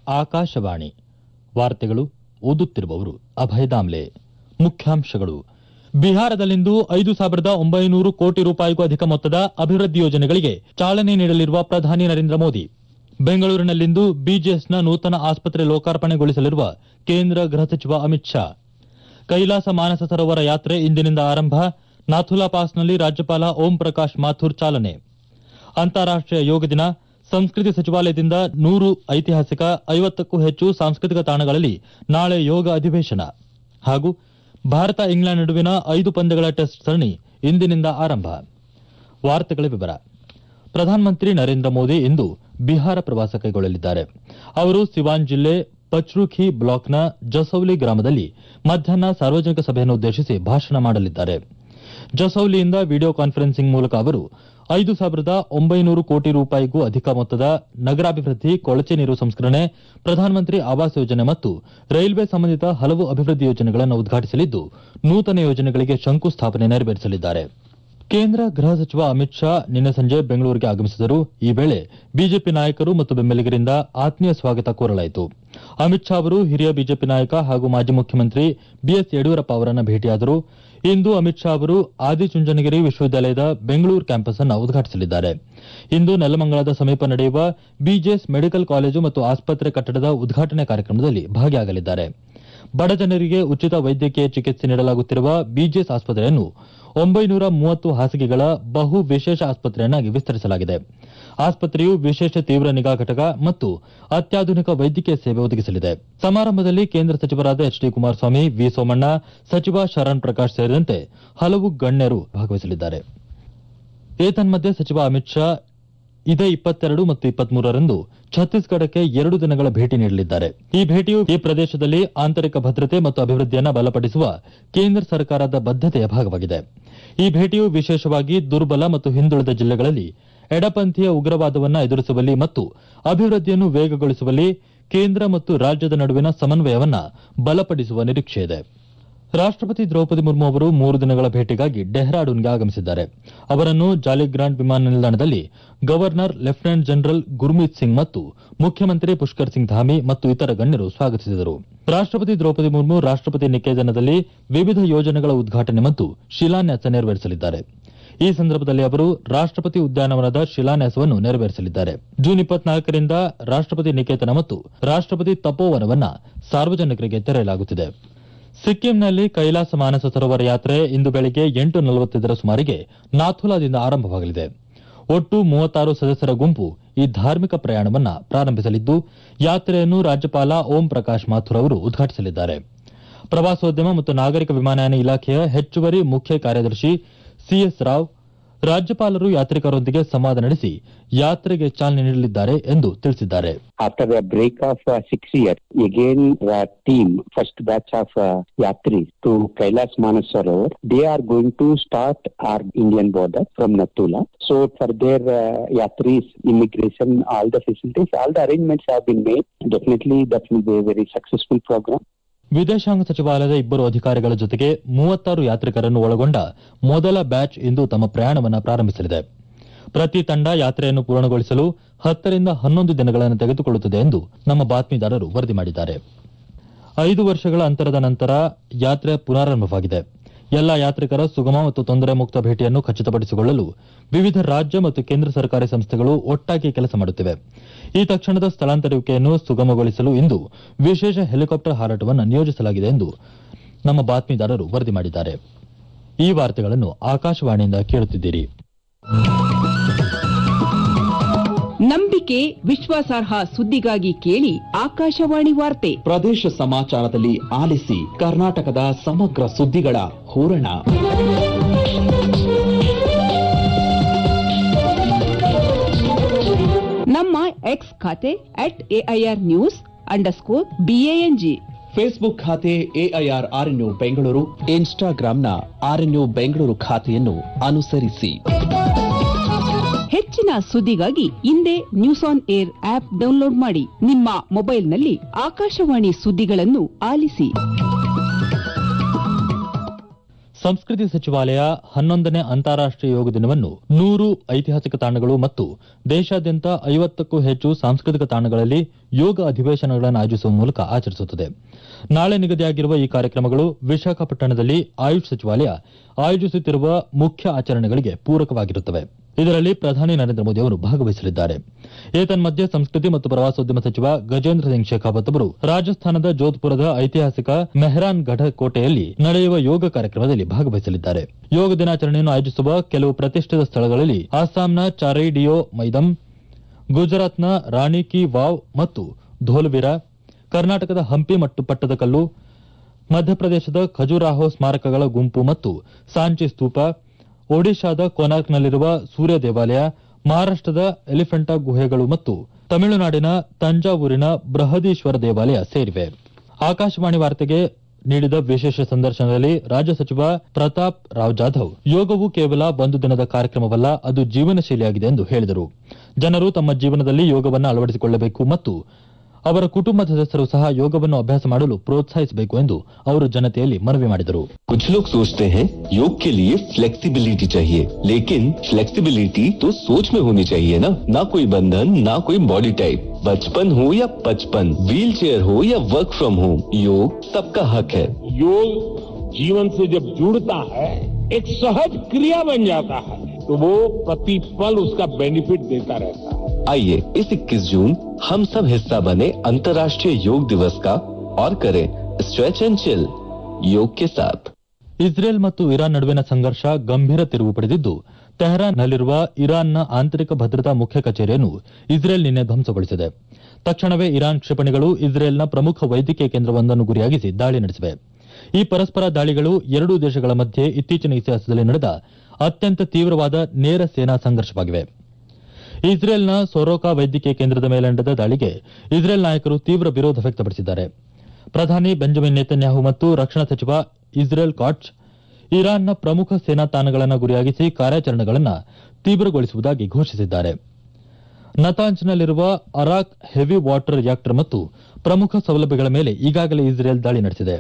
ಆಕಾಶವಾಣಿ ವಾರ್ತೆಗಳು ಓದುತ್ತಿರುವವರು ಅಭಯ ದಾಮ್ಲೆ ಮುಖ್ಯಾಂಶಗಳು ಬಿಹಾರದಲ್ಲಿಂದು ಐದು ಸಾವಿರದ ಒಂಬೈನೂರು ಕೋಟಿ ರೂಪಾಯಿಗೂ ಅಧಿಕ ಮೊತ್ತದ ಅಭಿವೃದ್ಧಿ ಯೋಜನೆಗಳಿಗೆ ಚಾಲನೆ ನೀಡಲಿರುವ ಪ್ರಧಾನಿ ನರೇಂದ್ರ ಮೋದಿ ಬೆಂಗಳೂರಿನಲ್ಲಿಂದು ಬಿಜಿಎಸ್ನ ನೂತನ ಆಸ್ಪತ್ರೆ ಲೋಕಾರ್ಪಣೆಗೊಳಿಸಲಿರುವ ಕೇಂದ್ರ ಗೃಹ ಸಚಿವ ಅಮಿತ್ ಶಾ ಕೈಲಾಸ ಮಾನಸ ಸರೋವರ ಯಾತ್ರೆ ಇಂದಿನಿಂದ ಆರಂಭ ನಾಥುಲಾ ಪಾಸ್ನಲ್ಲಿ ರಾಜ್ಯಪಾಲ ಓಂ ಪ್ರಕಾಶ್ ಮಾಥುರ್ ಚಾಲನೆ ಅಂತಾರಾಷ್ಟೀಯ ಯೋಗ ದಿನ ಸಂಸ್ಕೃತಿ ಸಚಿವಾಲಯದಿಂದ ನೂರು ಐತಿಹಾಸಿಕ ಐವತ್ತಕ್ಕೂ ಹೆಚ್ಚು ಸಾಂಸ್ಕೃತಿಕ ತಾಣಗಳಲ್ಲಿ ನಾಳೆ ಯೋಗ ಅಧಿವೇಶನ ಹಾಗೂ ಭಾರತ ಇಂಗ್ಲೆಂಡ್ ನಡುವಿನ ಐದು ಪಂದ್ಯಗಳ ಟೆಸ್ಟ್ ಸರಣಿ ಇಂದಿನಿಂದ ಆರಂಭ ವಾರ್ತೆಗಳ ವಿವರ ಪ್ರಧಾನಮಂತ್ರಿ ನರೇಂದ್ರ ಮೋದಿ ಇಂದು ಬಿಹಾರ ಪ್ರವಾಸ ಕೈಗೊಳ್ಳಲಿದ್ದಾರೆ ಅವರು ಸಿವಾನ್ ಜಿಲ್ಲೆ ಪಚ್ರುಖಿ ಬ್ಲಾಕ್ನ ಜಸೌಲಿ ಗ್ರಾಮದಲ್ಲಿ ಮಧ್ಯಾಹ್ನ ಸಾರ್ವಜನಿಕ ಸಭೆಯನ್ನು ಉದ್ದೇಶಿಸಿ ಭಾಷಣ ಮಾಡಲಿದ್ದಾರೆ ಜಸೌಲಿಯಿಂದ ವಿಡಿಯೋ ಕಾನ್ಫರೆನ್ಸಿಂಗ್ ಮೂಲಕ ಅವರು ಐದು ಸಾವಿರದ ಒಂಬೈನೂರು ಕೋಟಿ ರೂಪಾಯಿಗೂ ಅಧಿಕ ಮೊತ್ತದ ನಗರಾಭಿವೃದ್ಧಿ ಕೊಳಚೆ ನೀರು ಸಂಸ್ಕರಣೆ ಪ್ರಧಾನಮಂತ್ರಿ ಆವಾಸ್ ಯೋಜನೆ ಮತ್ತು ರೈಲ್ವೆ ಸಂಬಂಧಿತ ಹಲವು ಅಭಿವೃದ್ಧಿ ಯೋಜನೆಗಳನ್ನು ಉದ್ಘಾಟಿಸಲಿದ್ದು ನೂತನ ಯೋಜನೆಗಳಿಗೆ ಶಂಕುಸ್ಥಾಪನೆ ನೆರವೇರಿಸಲಿದ್ದಾರೆ ಕೇಂದ್ರ ಗೃಹ ಸಚಿವ ಅಮಿತ್ ಶಾ ನಿನ್ನೆ ಸಂಜೆ ಬೆಂಗಳೂರಿಗೆ ಆಗಮಿಸಿದರು ಈ ವೇಳೆ ಬಿಜೆಪಿ ನಾಯಕರು ಮತ್ತು ಬೆಂಬಲಿಗರಿಂದ ಆತ್ಮೀಯ ಸ್ವಾಗತ ಕೋರಲಾಯಿತು ಅಮಿತ್ ಶಾ ಅವರು ಹಿರಿಯ ಬಿಜೆಪಿ ನಾಯಕ ಹಾಗೂ ಮಾಜಿ ಮುಖ್ಯಮಂತ್ರಿ ಬಿಎಸ್ ಯಡಿಯೂರಪ್ಪ ಅವರನ್ನು ಭೇಟಿಯಾದರು ಇಂದು ಅಮಿತ್ ಶಾ ಅವರು ಆದಿಚುಂಚನಗಿರಿ ವಿಶ್ವವಿದ್ಯಾಲಯದ ಬೆಂಗಳೂರು ಕ್ಯಾಂಪಸ್ ಅನ್ನು ಉದ್ಘಾಟಿಸಲಿದ್ದಾರೆ ಇಂದು ನೆಲಮಂಗಲದ ಸಮೀಪ ನಡೆಯುವ ಬಿಜೆಎಸ್ ಮೆಡಿಕಲ್ ಕಾಲೇಜು ಮತ್ತು ಆಸ್ಪತ್ರೆ ಕಟ್ಟಡದ ಉದ್ಘಾಟನೆ ಕಾರ್ಯಕ್ರಮದಲ್ಲಿ ಭಾಗಿಯಾಗಲಿದ್ದಾರೆ ಬಡ ಜನರಿಗೆ ಉಚಿತ ವೈದ್ಯಕೀಯ ಚಿಕಿತ್ಸೆ ನೀಡಲಾಗುತ್ತಿರುವ ಬಿಜೆಎಸ್ ಆಸ್ಪತ್ರೆಯನ್ನು ಒಂಬೈನೂರ ಮೂವತ್ತು ಹಾಸಿಗೆಗಳ ಬಹು ವಿಶೇಷ ಆಸ್ಪತ್ರೆಯನ್ನಾಗಿ ವಿಸ್ತರಿಸಲಾಗಿದೆ ಆಸ್ಪತ್ರೆಯು ವಿಶೇಷ ತೀವ್ರ ನಿಗಾ ಘಟಕ ಮತ್ತು ಅತ್ಯಾಧುನಿಕ ವೈದ್ಯಕೀಯ ಸೇವೆ ಒದಗಿಸಲಿದೆ ಸಮಾರಂಭದಲ್ಲಿ ಕೇಂದ್ರ ಸಚಿವರಾದ H D Kumaraswamy V Somanna ಸಚಿವ ಶರಣ್ ಪ್ರಕಾಶ್ ಸೇರಿದಂತೆ ಹಲವು ಗಣ್ಯರು ಭಾಗವಹಿಸಲಿದ್ದಾರೆ ಏತನ್ಮಧ್ಯೆ ಸಚಿವ ಅಮಿತ್ ಶಾ ಇದೇ ಇಪ್ಪತ್ತೆರಡು ಮತ್ತು ಇಪ್ಪತ್ಮೂರರಂದು ಛತ್ತೀಸ್ಗಢಕ್ಕೆ ಎರಡು ದಿನಗಳ ಭೇಟಿ ನೀಡಲಿದ್ದಾರೆ ಈ ಭೇಟಿಯು ಈ ಪ್ರದೇಶದಲ್ಲಿ ಆಂತರಿಕ ಭದ್ರತೆ ಮತ್ತು ಅಭಿವೃದ್ಧಿಯನ್ನು ಬಲಪಡಿಸುವ ಕೇಂದ್ರ ಸರ್ಕಾರದ ಬದ್ದತೆಯ ಭಾಗವಾಗಿದೆ ಈ ಭೇಟಿಯು ವಿಶೇಷವಾಗಿ ದುರ್ಬಲ ಮತ್ತು ಹಿಂದುಳಿದ ಜಿಲ್ಲೆಗಳಲ್ಲಿ ಎಡಪಂಥೀಯ ಉಗ್ರವಾದವನ್ನು ಎದುರಿಸುವಲ್ಲಿ ಮತ್ತು ಅಭಿವೃದ್ಧಿಯನ್ನು ವೇಗಗೊಳಿಸುವಲ್ಲಿ ಕೇಂದ್ರ ಮತ್ತು ರಾಜ್ಯದ ನಡುವಿನ ಸಮನ್ವಯವನ್ನ ಬಲಪಡಿಸುವ ನಿರೀಕ್ಷೆಯಿದೆ ರಾಷ್ಟಪತಿ ದ್ರೌಪದಿ ಮುರ್ಮು ಅವರು ಮೂರು ದಿನಗಳ ಭೇಟಿಗಾಗಿ ಡೆಹ್ರಾಡೂನ್ಗೆ ಆಗಮಿಸಿದ್ದಾರೆ ಅವರನ್ನು ಜಾಲಿಗ್ರಾಂಟ್ ವಿಮಾನ ನಿಲ್ದಾಣದಲ್ಲಿ governor lieutenant general Gurmeet Singh ಮತ್ತು ಮುಖ್ಯಮಂತ್ರಿ ಪುಷ್ಕರ್ ಸಿಂಗ್ ಧಾಮಿ ಮತ್ತು ಇತರ ಗಣ್ಯರು ಸ್ವಾಗತಿಸಿದರು ರಾಷ್ಟಪತಿ ದ್ರೌಪದಿ ಮುರ್ಮು ರಾಷ್ಟಪತಿ ನಿಕೇತನದಲ್ಲಿ ವಿವಿಧ ಯೋಜನೆಗಳ ಉದ್ಘಾಟನೆ ಮತ್ತು ಶಿಲಾನ್ಯಾಸ ನೆರವೇರಿಸಲಿದ್ದಾರೆ ಈ ಸಂದರ್ಭದಲ್ಲಿ ಅವರು ರಾಷ್ಟಪತಿ ಉದ್ಯಾನವನದ ಶಿಲಾನ್ಯಾಸವನ್ನು ನೆರವೇರಿಸಲಿದ್ದಾರೆ ಜೂನ್ ಇಪ್ಪತ್ನಾಲ್ಕರಿಂದ ರಾಷ್ಟಪತಿ ನಿಕೇತನ ಮತ್ತು ರಾಷ್ಟಪತಿ ತಪೋವನವನ್ನ ಸಾರ್ವಜನಿಕರಿಗೆ ತೆರೆಯಲಾಗುತ್ತಿದೆ ಸಿಕ್ಕಿಂನಲ್ಲಿ ಕೈಲಾಸ ಮಾನಸ ಸರೋವರ ಯಾತ್ರೆ ಇಂದು ಬೆಳಗ್ಗೆ ಎಂಟು ನಲವತ್ತೈದರ ಸುಮಾರಿಗೆ ನಾಥುಲಾದಿಂದ ಆರಂಭವಾಗಲಿದೆ ಒಟ್ಟು ಮೂವತ್ತಾರು ಸದಸ್ಯರ ಗುಂಪು ಈ ಧಾರ್ಮಿಕ ಪ್ರಯಾಣವನ್ನ ಪ್ರಾರಂಭಿಸಲಿದ್ದು ಯಾತ್ರೆಯನ್ನು ರಾಜ್ಯಪಾಲ ಓಂ ಪ್ರಕಾಶ್ ಮಾಥುರ್ ಅವರು ಉದ್ಘಾಟಿಸಲಿದ್ದಾರೆ ಪ್ರವಾಸೋದ್ಯಮ ಮತ್ತು ನಾಗರಿಕ ವಿಮಾನಯಾನ ಇಲಾಖೆಯ ಹೆಚ್ಚುವರಿ ಮುಖ್ಯ ಕಾರ್ಯದರ್ಶಿ ಸಿಎಸ್ ರಾವ್ ರಾಜ್ಯಪಾಲರು ಯಾತ್ರಿಕರೊಂದಿಗೆ ಸಂವಾದ ನಡೆಸಿ ಯಾತ್ರೆಗೆ ಚಾಲನೆ ನೀಡಲಿದ್ದಾರೆ ಎಂದು ತಿಳಿಸಿದ್ದಾರೆ after a break of uh, six years, again the team, first batch of uh, Yatris to Kailas Manasarovar, they are going to start our Indian border from Nathula. So for their uh, Yatris, immigration, all the facilities, all the arrangements have been made. Definitely that will be a very successful program. ವಿದೇಶಾಂಗ ಸಚಿವಾಲಯದ ಇಬ್ಬರು ಅಧಿಕಾರಿಗಳ ಜೊತೆಗೆ ಮೂವತ್ತಾರು ಯಾತ್ರಿಕರನ್ನು ಒಳಗೊಂಡ ಮೊದಲ batch ಇಂದು ತಮ್ಮ ಪ್ರಯಾಣವನ್ನು ಪ್ರಾರಂಭಿಸಲಿದೆ ಪ್ರತಿ ತಂಡ ಯಾತ್ರೆಯನ್ನು ಪೂರ್ಣಗೊಳಿಸಲು ಹತ್ತರಿಂದ ಹನ್ನೊಂದು ದಿನಗಳನ್ನು ತೆಗೆದುಕೊಳ್ಳುತ್ತದೆ ಎಂದು ನಮ್ಮ ಬಾತ್ಮೀದಾರರು ವರದಿ ಮಾಡಿದ್ದಾರೆ ಐದು ವರ್ಷಗಳ ಅಂತರದ ನಂತರ ಯಾತ್ರೆ ಪುನರಾರಂಭವಾಗಿದೆ ಎಲ್ಲ ಯಾತ್ರಿಕರ ಸುಗಮ ಮತ್ತು ತೊಂದರೆ ಮುಕ್ತ ಭೇಟಿಯನ್ನು ಖಚಿತಪಡಿಸಿಕೊಳ್ಳಲು ವಿವಿಧ ರಾಜ್ಯ ಮತ್ತು ಕೇಂದ್ರ ಸರ್ಕಾರಿ ಸಂಸ್ಥೆಗಳು ಒಟ್ಟಾಗಿ ಕೆಲಸ ಮಾಡುತ್ತಿವೆ ಈ ತಕ್ಷಣದ ಸ್ಥಳಾಂತರುವಿಕೆಯನ್ನು ಸುಗಮಗೊಳಿಸಲು ಇಂದು ವಿಶೇಷ ಹೆಲಿಕಾಪ್ಟರ್ ಹಾರಾಟವನ್ನು ನಿಯೋಜಿಸಲಾಗಿದೆ ಎಂದು ನಮ್ಮ ಬಾತ್ಮೀದಾರರು ವರದಿ ಮಾಡಿದ್ದಾರೆ ಈ ವಾರ್ತೆಗಳನ್ನು ಆಕಾಶವಾಣಿಯಿಂದ ಕೇಳುತ್ತಿದ್ದೀರಿ ನಂಬಿಕೆ ವಿಶ್ವಾಸಾರ್ಹ ಸುದ್ದಿಗಾಗಿ ಕೇಳಿ ಆಕಾಶವಾಣಿ ವಾರ್ತೆ ಪ್ರದೇಶ ಸಮಾಚಾರದಲ್ಲಿ ಆಲಿಸಿ ಕರ್ನಾಟಕದ ಸಮಗ್ರ ಸುದ್ದಿಗಳ ಹೂರಣ ನಮ್ಮ ಎಕ್ಸ್ ಖಾತೆ at AIR news underscore BANG Facebook ಖಾತೆ ಎಐಆರ್ ಆರ್ಎನ್ಯು ಬೆಂಗಳೂರು ಇನ್ಸ್ಟಾಗ್ರಾಂನ ಆರ್ಎನ್ಯು ಬೆಂಗಳೂರು ಖಾತೆಯನ್ನು ಅನುಸರಿಸಿ ಹೆಚ್ಚಿನ ಸುದ್ದಿಗಾಗಿ ಹಿಂದೆ news on air app download ಮಾಡಿ ನಿಮ್ಮ ಮೊಬೈಲ್ನಲ್ಲಿ ಆಕಾಶವಾಣಿ ಸುದ್ದಿಗಳನ್ನು ಆಲಿಸಿ ಸಂಸ್ಕೃತಿ ಸಚಿವಾಲಯ ಹನ್ನೊಂದನೇ ಅಂತಾರಾಷ್ಟೀಯ ಯೋಗ ದಿನವನ್ನು ನೂರು ಐತಿಹಾಸಿಕ ತಾಣಗಳು ಮತ್ತು ದೇಶಾದ್ಯಂತ ಐವತ್ತಕ್ಕೂ ಹೆಚ್ಚು ಸಾಂಸ್ಕೃತಿಕ ತಾಣಗಳಲ್ಲಿ ಯೋಗ ಅಧಿವೇಶನಗಳನ್ನು ಆಯೋಜಿಸುವ ಮೂಲಕ ಆಚರಿಸುತ್ತದೆ ನಾಳೆ ನಿಗದಿಯಾಗಿರುವ ಈ ಕಾರ್ಯಕ್ರಮಗಳು ವಿಶಾಖಪಟ್ಟಣದಲ್ಲಿ ಆಯುಷ್ ಸಚಿವಾಲಯ ಆಯೋಜಿಸುತ್ತಿರುವ ಮುಖ್ಯ ಆಚರಣೆಗಳಿಗೆ ಪೂರಕವಾಗಿರುತ್ತವೆ ಇದರಲ್ಲಿ ಪ್ರಧಾನಿ ನರೇಂದ್ರ ಮೋದಿ ಅವರು ಭಾಗವಹಿಸಲಿದ್ದಾರೆ ಏತನ್ಮಧ್ಯೆ ಸಂಸ್ಕೃತಿ ಮತ್ತು ಪ್ರವಾಸೋದ್ಯಮ ಸಚಿವ ಗಜೇಂದ್ರ ಸಿಂಗ್ ಶೇಖಾವತ್ ಅವರು ರಾಜಸ್ಥಾನದ ಜೋಧ್ಪುರದ ಐತಿಹಾಸಿಕ ಮೆಹರಾನ್ ಗಢ ಕೋಟೆಯಲ್ಲಿ ನಡೆಯುವ ಯೋಗ ಕಾರ್ಯಕ್ರಮದಲ್ಲಿ ಭಾಗವಹಿಸಲಿದ್ದಾರೆ ಯೋಗ ದಿನಾಚರಣೆಯನ್ನು ಆಯೋಜಿಸುವ ಕೆಲವು ಪ್ರತಿಷ್ಠಿತ ಸ್ಥಳಗಳಲ್ಲಿ ಅಸ್ಸಾಂನ ಚಾರೈಡಿಯೋ ಮೈದಂ ಗುಜರಾತ್ನ ರಾಣಿ ಕಿ ವಾವ್ ಮತ್ತು ಧೋಲ್ವಿರಾ ಕರ್ನಾಟಕದ ಹಂಪಿ ಮತ್ತು ಪಟ್ಟದಕಲ್ಲು ಮಧ್ಯಪ್ರದೇಶದ ಖಜುರಾಹೋ ಸ್ಮಾರಕಗಳ ಗುಂಪು ಮತ್ತು ಸಾಂಚಿ ಸ್ತೂಪ ಒಡಿಶಾದ ಕೊನಾರ್ಕ್ನಲ್ಲಿರುವ ಸೂರ್ಯ ದೇವಾಲಯ ಮಹಾರಾಷ್ಟದ ಎಲಿಫೆಂಟಾ ಗುಹೆಗಳು ಮತ್ತು ತಮಿಳುನಾಡಿನ ತಂಜಾವೂರಿನ ಬೃಹದೀಶ್ವರ ದೇವಾಲಯ ಸೇರಿವೆ ಆಕಾಶವಾಣಿ ವಾರ್ತೆಗೆ ನೀಡಿದ ವಿಶೇಷ ಸಂದರ್ಶನದಲ್ಲಿ ರಾಜ್ಯ ಸಚಿವ ಪ್ರತಾಪ್ ರಾವ್ ಜಾಧವ್ ಯೋಗವು ಕೇವಲ ಒಂದು ದಿನದ ಕಾರ್ಯಕ್ರಮವಲ್ಲ ಅದು ಜೀವನ ಶೈಲಿಯಾಗಿದೆ ಎಂದು ಹೇಳಿದರು ಜನರು ತಮ್ಮ ಜೀವನದಲ್ಲಿ ಯೋಗವನ್ನು ಅಳವಡಿಸಿಕೊಳ್ಳಬೇಕು ಮತ್ತು ಅವರ ಕುಟುಂಬ ಸದಸ್ಯರು ಸಹ ಯೋಗವನ್ನು ಅಭ್ಯಾಸ ಮಾಡಲು ಪ್ರೋತ್ಸಾಹಿಸಬೇಕು ಎಂದು ಅವರು ಜನತೆಯಲ್ಲಿ ಮನವಿ ಮಾಡಿದರು कुछ लोग सोचते हैं योग के लिए फ्लेक्सिबिलिटी चाहिए लेकिन फ्लेक्सिबिलिटी तो सोच में होनी चाहिए ना ना कोई बंधन ना कोई बॉडी टाइप बचपन हो या पचपन व्हील चेयर हो या वर्क फ्रॉम होम योग सबका हक है योग जीवन से जब जुड़ता है एक सहज क्रिया बन जाता है तो वो प्रतिपल उसका बेनिफिट देता रहता है आइए इस 21 जून हम सब हिस्सा बने अंतर्राष्ट्रीय योग दिवस का और करें स्ट्रेच एंड चिल योग के साथ ಇಸ್ರೇಲ್ ಮತ್ತು ಇರಾನ್ ನಡುವಿನ ಸಂಘರ್ಷ ಗಂಭೀರ ತಿರುವು ಪಡೆದಿದ್ದು ತೆಹರಾನ್ನಲ್ಲಿರುವ ಇರಾನ್ನ ಆಂತರಿಕ ಭದ್ರತಾ ಮುಖ್ಯ ಕಚೇರಿಯನ್ನು ಇಸ್ರೇಲ್ ನಿನ್ನೆ ಧ್ವಂಸಗೊಳಿಸಿದೆ ತಕ್ಷಣವೇ ಇರಾನ್ ಕ್ಷಿಪಣಿಗಳು ಇಸ್ರೇಲ್ನ ಪ್ರಮುಖ ವೈದ್ಯಕೀಯ ಕೇಂದ್ರವೊಂದನ್ನು ಗುರಿಯಾಗಿಸಿ ದಾಳಿ ನಡೆಸಿವೆ ಈ ಪರಸ್ಪರ ದಾಳಿಗಳು ಎರಡೂ ದೇಶಗಳ ಮಧ್ಯೆ ಇತ್ತೀಚಿನ ಇತಿಹಾಸದಲ್ಲಿ ನಡೆದ ಅತ್ಯಂತ ತೀವ್ರವಾದ ನೇರ ಸೇನಾ ಸಂಘರ್ಷವಾಗಿವೆ ಇಸ್ರೇಲ್ನ ಸೊರೋಕಾ ವೈದ್ಯಕೀಯ ಕೇಂದ್ರದ ಮೇಲೆ ನಡೆದ ದಾಳಿಗೆ ಇಸ್ರೇಲ್ ನಾಯಕರು ತೀವ್ರ ವಿರೋಧ ವ್ಯಕ್ತಪಡಿಸಿದ್ದಾರೆ ಪ್ರಧಾನಿ ಬೆಂಜಮಿನ್ ನೇತನ್ಯಾಹು ಮತ್ತು ರಕ್ಷಣಾ ಸಚಿವ ಇಸ್ರೇಲ್ ಕಾಟ್ಸ್ ಇರಾನ್ನ ಪ್ರಮುಖ ಸೇನಾ ತಾಣಗಳನ್ನು ಗುರಿಯಾಗಿಸಿ ಕಾರ್ಯಾಚರಣೆಗಳನ್ನು ತೀವ್ರಗೊಳಿಸುವುದಾಗಿ ಘೋಷಿಸಿದ್ದಾರೆ ನತಾಂಜ್ನಲ್ಲಿರುವ ಅರಾಕ್ ಹೆವಿ ವಾಟರ್ ರಿಯಾಕ್ಟರ್ ಮತ್ತು ಪ್ರಮುಖ ಸೌಲಭ್ಯಗಳ ಮೇಲೆ ಈಗಾಗಲೇ ಇಸ್ರೇಲ್ ದಾಳಿ ನಡೆಸಿದೆ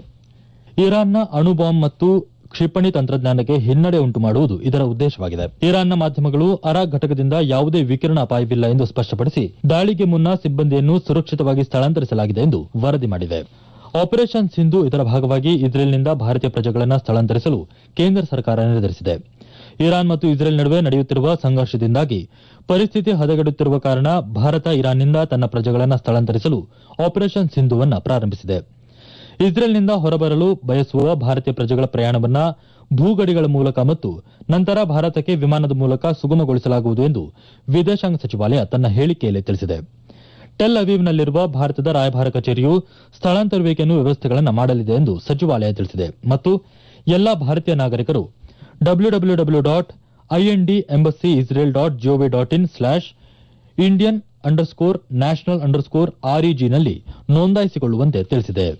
ಇರಾನ್ನ ಅಣು ಬಾಂಬ್ ಮತ್ತು ಕ್ಷಿಪಣಿ ತಂತ್ರಜ್ಞಾನಕ್ಕೆ ಹಿನ್ನಡೆ ಉಂಟು ಮಾಡುವುದು ಇದರ ಉದ್ದೇಶವಾಗಿದೆ ಇರಾನ್ನ ಮಾಧ್ಯಮಗಳು ಅರಾಕ್ ಘಟಕದಿಂದ ಯಾವುದೇ ವಿಕಿರಣ ಅಪಾಯವಿಲ್ಲ ಎಂದು ಸ್ಪಷ್ಟಪಡಿಸಿ ದಾಳಿಗೆ ಮುನ್ನ ಸಿಬ್ಬಂದಿಯನ್ನು ಸುರಕ್ಷಿತವಾಗಿ ಸ್ಥಳಾಂತರಿಸಲಾಗಿದೆ ಎಂದು ವರದಿ ಮಾಡಿವೆ ಆಪರೇಷನ್ ಸಿಂಧು ಇದರ ಭಾಗವಾಗಿ ಇಸ್ರೇಲ್ನಿಂದ ಭಾರತೀಯ ಪ್ರಜೆಗಳನ್ನು ಸ್ಥಳಾಂತರಿಸಲು ಕೇಂದ್ರ ಸರ್ಕಾರ ನಿರ್ಧರಿಸಿದೆ ಇರಾನ್ ಮತ್ತು ಇಸ್ರೇಲ್ ನಡುವೆ ನಡೆಯುತ್ತಿರುವ ಸಂಘರ್ಷದಿಂದಾಗಿ ಪರಿಸ್ಥಿತಿ ಹದಗೆಡುತ್ತಿರುವ ಕಾರಣ ಭಾರತ ಇರಾನ್ನಿಂದ ತನ್ನ ಪ್ರಜೆಗಳನ್ನು ಸ್ಥಳಾಂತರಿಸಲು ಆಪರೇಷನ್ ಸಿಂಧುವನ್ನ ಪ್ರಾರಂಭಿಸಿದೆ ಇಸ್ರೇಲ್ನಿಂದ ಹೊರಬರಲು ಬಯಸುವ ಭಾರತೀಯ ಪ್ರಜೆಗಳ ಪ್ರಯಾಣವನ್ನ ಭೂಗಡಿಗಳ ಮೂಲಕ ಮತ್ತು ನಂತರ ಭಾರತಕ್ಕೆ ವಿಮಾನದ ಮೂಲಕ ಸುಗಮಗೊಳಿಸಲಾಗುವುದು ಎಂದು ವಿದೇಶಾಂಗ ಸಚಿವಾಲಯ ತನ್ನ ಹೇಳಿಕೆಯಲ್ಲಿ ತಿಳಿಸಿದೆ ಟೆಲ್ ಅವೀವ್ನಲ್ಲಿರುವ ಭಾರತದ ರಾಯಭಾರ ಕಚೇರಿಯು ಸ್ಥಳಾಂತರುವಿಕೆಯನ್ನು ವ್ಯವಸ್ಥೆಗಳನ್ನು ಮಾಡಲಿದೆ ಎಂದು ಸಚಿವಾಲಯ ತಿಳಿಸಿದೆ ಮತ್ತು ಎಲ್ಲಾ ಭಾರತೀಯ ನಾಗರಿಕರು W W W dot IND embassy Israel dot GOV dot in slash Indian underscore national underscore ಆರ್ಇಜಿನಲ್ಲಿ ನೋಂದಾಯಿಸಿಕೊಳ್ಳುವಂತೆ ತಿಳಿಸಿದೆ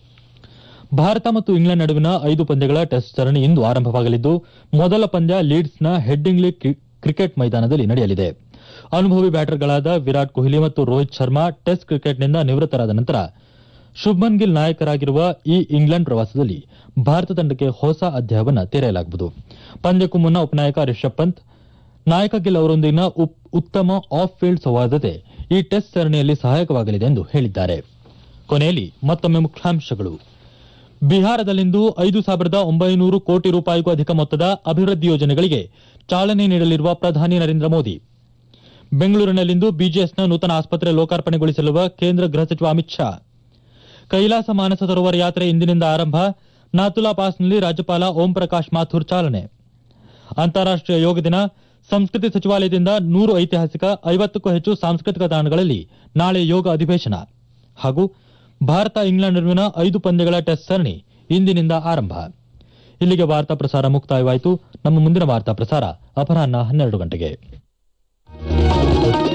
ಭಾರತ ಮತ್ತು ಇಂಗ್ಲೆಂಡ್ ನಡುವಿನ ಐದು ಪಂದ್ಯಗಳ ಟೆಸ್ಟ್ ಸರಣಿ ಇಂದು ಆರಂಭವಾಗಲಿದ್ದು ಮೊದಲ ಪಂದ್ಯ ಲೀಡ್ಸ್ನ ಹೆಡ್ಡಿಂಗ್ಲಿ ಕ್ರಿ- ಕ್ರಿಕೆಟ್ ಮೈದಾನದಲ್ಲಿ ನಡೆಯಲಿದೆ ಅನುಭವಿ ಬ್ಯಾಟರ್ಗಳಾದ ವಿರಾಟ್ ಕೊಹ್ಲಿ ಮತ್ತು ರೋಹಿತ್ ಶರ್ಮಾ ಟೆಸ್ಟ್ ಕ್ರಿಕೆಟ್ನಿಂದ ನಿವೃತ್ತರಾದ ನಂತರ ಶುಭ್ಮನ್ ಗಿಲ್ ನಾಯಕರಾಗಿರುವ ಈ ಇಂಗ್ಲೆಂಡ್ ಪ್ರವಾಸದಲ್ಲಿ ಭಾರತ ತಂಡಕ್ಕೆ ಹೊಸ ಅಧ್ಯಾಯವನ್ನು ತೆರೆಯಲಾಗುವುದು ಪಂದ್ಯಕ್ಕೂ ಮುನ್ನ ಉಪನಾಯಕ ರಿಷಬ್ ಪಂತ್ ನಾಯಕ ಗಿಲ್ ಅವರೊಂದಿಗಿನ ಉಪ್- ಉತ್ತಮ ಆಫ್ ಫೀಲ್ಡ್ ಸೌಹಾರ್ದತೆ ಈ ಟೆಸ್ಟ್ ಸರಣಿಯಲ್ಲಿ ಸಹಾಯಕವಾಗಲಿದೆ ಎಂದು ಹೇಳಿದ್ದಾರೆ ಕೊನೆಯಲ್ಲಿ ಮತ್ತೊಮ್ಮೆ ಮುಖ್ಯಾಂಶಗಳು ಬಿಹಾರದಲ್ಲಿಂದು ಐದು ಸಾವಿರದ ಒಂಬೈನೂರು ಕೋಟಿ ರೂಪಾಯಿಗೂ ಅಧಿಕ ಮೊತ್ತದ ಅಭಿವೃದ್ಧಿ ಯೋಜನೆಗಳಿಗೆ ಚಾಲನೆ ನೀಡಲಿರುವ ಪ್ರಧಾನಿ ನರೇಂದ್ರ ಮೋದಿ ಬೆಂಗಳೂರಿನಲ್ಲಿಂದು ಬಿಜಿಎಸ್ನ ನೂತನ ಆಸ್ಪತ್ರೆ ಲೋಕಾರ್ಪಣೆಗೊಳಿಸಲಿರುವ ಕೇಂದ್ರ ಗೃಹ ಸಚಿವ ಅಮಿತ್ ಶಾ ಕೈಲಾಸ ಮಾನಸ ಸರೋವರ ಯಾತ್ರೆ ಇಂದಿನಿಂದ ಆರಂಭ ನಾಥುಲಾ ಪಾಸ್ನಲ್ಲಿ ರಾಜ್ಯಪಾಲ ಓಂ ಪ್ರಕಾಶ್ ಮಾಥುರ್ ಚಾಲನೆ ಅಂತಾರಾಷ್ಟೀಯ ಯೋಗ ದಿನ ಸಂಸ್ಕೃತಿ ಸಚಿವಾಲಯದಿಂದ ನೂರು ಐತಿಹಾಸಿಕ ಐವತ್ತಕ್ಕೂ ಹೆಚ್ಚು ಸಾಂಸ್ಕೃತಿಕ ತಾಣಗಳಲ್ಲಿ ನಾಳೆ ಯೋಗ ಅಧಿವೇಶನ ಹಾಗೂ ಭಾರತ ಇಂಗ್ಲೆಂಡ್ ನಡುವಿನ ಐದು ಪಂದ್ಯಗಳ ಟೆಸ್ಟ್ ಸರಣಿ ಇಂದಿನಿಂದ ಆರಂಭ ಇಲ್ಲಿಗೆ ವಾರ್ತಾ ಪ್ರಸಾರ ಮುಕ್ತಾಯವಾಯಿತು ನಮ್ಮ ಮುಂದಿನ ವಾರ್ತಾ ಪ್ರಸಾರ ಅಪರಾಹ್ನ ಹನ್ನೆರಡು ಗಂಟೆಗೆ